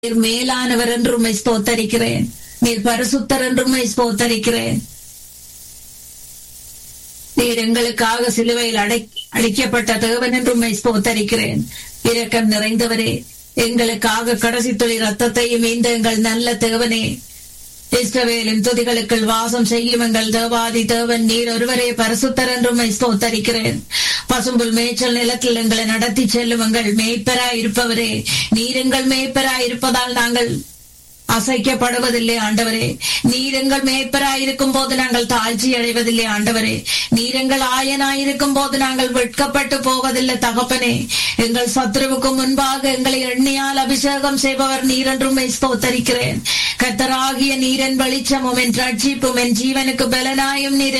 நீர் மேலானவர் என்று உம்மை ஸ்தோத்தரிக்கிறேன் நீர் பரிசுத்தர் என்று உம்மை ஸ்தோத்தரிக்கிறேன் நீர் எங்களுக்காக சிலுவையில் அடை அழிக்கப்பட்ட தேவன் என்று உம்மை ஸ்தோத்தரிக்கிறேன் இரக்கம் நிறைந்தவரே எங்களுக்காக கடைசி துளி ரத்தத்தையும் இந்த எங்கள் நல்ல தேவனே இஸ்ரவேலின் துதிகளுக்குள் வாசம் செய்யும் எங்கள் தேவாதி தேவன் நீர் ஒருவரே பரிசுத்தர் என்று உம்மை ஸ்தோத்தரிக்கிறேன் பசும்புல் மேய்ச்சல் நிலத்தில் எங்களை நடத்தி செல்லும் எங்கள் மேய்ப்பராய் இருப்பவரே நீர் எங்கள் மேய்ப்பராய் இருப்பதால் நாங்கள் அசைக்கப்படுவதில்லை ஆண்டவரே நீர் எங்கள் மேய்ப்பராயிருக்கும் போது நாங்கள் தாழ்ச்சி அடைவதில்லை ஆண்டவரே நீர் எங்கள் ஆயனாயிருக்கும் போது நாங்கள் வெட்கப்பட்டு போவதில்லை தகப்பனே எங்கள் சத்ருவுக்கு முன்பாக எங்களை எண்ணியால் அபிஷேகம் செய்பவர் நீர் என்றும் ஸ்தோத்தரிக்கிறேன் கத்தராகிய நீரன் வெளிச்சமும் என் ரட்சிப்பும் என் ஜீவனுக்கு பலனாயும் நீர்